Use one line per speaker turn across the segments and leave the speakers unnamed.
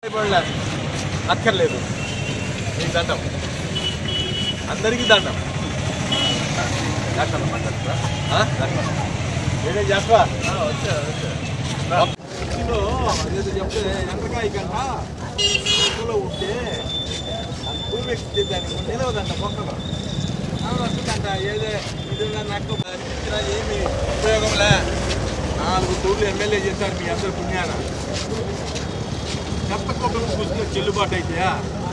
భయపడలే అక్కర్లేదు మీకు దండం అందరికీ దండం దండం మాట్లాడుతురా ఏడే చెప్పా ఇందులో అదేదో చెప్తే ఎంతకాయ కంట మొక్కలో ఉంటే అది భూమి ఎక్కితే దానికి నిలవదంట మొక్కలు వస్తుందంట ఏదే ఇది నాకు ఇచ్చినా ఏమి ఉపయోగంలే నాలుగు తూర్లు ఎమ్మెల్యే చేశారు మీ అందరు పుణ్యాన చెత్తకొకరు చూస్తే చెల్లుబాటు అయితాయా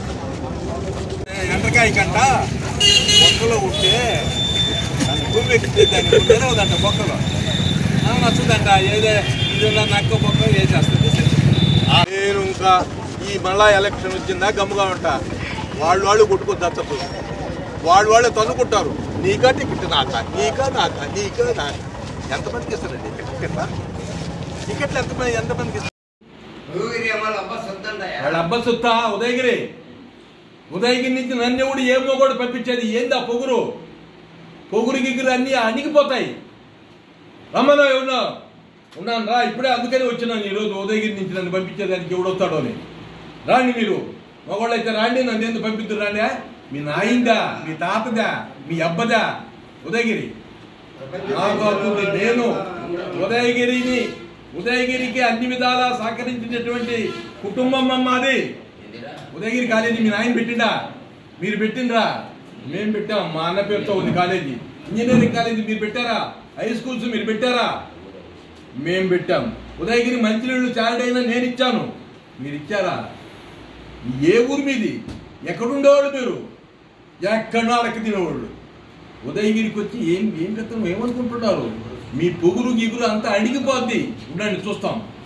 ఎండకాయ కంట మొక్కలో ఉంటే దాన్ని భూమి ఎక్కితే దాన్ని నిలవదంట మొక్కలు నచ్చుదంట ఏదే ఇది నక్క మొక్క వేసేస్తుంది నేను ఇంకా ఈ మళ్ళా ఎలక్షన్ వచ్చిందా గమ్ముగా ఉంటా వాళ్ళు వాళ్ళు కొట్టుకొని దత్తదు వాళ్ళు వాళ్ళే తన్నుకుంటారు నీకా టికెట్ నాక నీకా నాక నీకా నాక ఎంతమందికి ఇస్తారండి టికెట్ టికెట్లు ఎంతమంది ఎంతమందికి ఇస్తారు
వాళ్ళ అబ్బ సుత్తా ఉదయగిరి ఉదయగిరి నుంచి నన్ను కూడా ఏమో కూడా పంపించేది ఏందా పొగురు పొగురు గిగురు అన్నీ అణిగిపోతాయి రమ్మన్నా ఎవరు ఉన్నాను రా ఇప్పుడే అందుకని వచ్చినాను ఈరోజు ఉదయగిరి నుంచి నన్ను పంపించేదానికి ఎవడు వస్తాడో అని రాండి మీరు మగవాళ్ళు అయితే రాండి నన్ను ఎందుకు పంపిద్దు రాండి మీ నాయిందా మీ తాతదా మీ అబ్బదా ఉదయగిరి నాకు అప్పుడు నేను ఉదయగిరిని ఉదయగిరికి అన్ని విధాలా సహకరించినటువంటి కుటుంబం అమ్మ అది ఉదయగిరి కాలేజీ మీ నాయన పెట్టిండా మీరు పెట్టిండ్రా మేము పెట్టాం మా అన్న పేరుతో ఉంది కాలేజీ ఇంజనీరింగ్ కాలేజీ మీరు పెట్టారా హై స్కూల్స్ మీరు పెట్టారా మేము పెట్టాం ఉదయగిరి మంత్రులు చారిటీ అయినా నేను ఇచ్చాను మీరు ఇచ్చారా ఏ ఊరు మీది ఎక్కడుండేవాళ్ళు మీరు ఎక్కడో అడక తినేవాళ్ళు ఉదయగిరికి వచ్చి ఏం ఏం కథం ఏమనుకుంటున్నారు మీ పొగురు గిగురు అంతా అడిగిపోద్ది ఉండండి చూస్తాం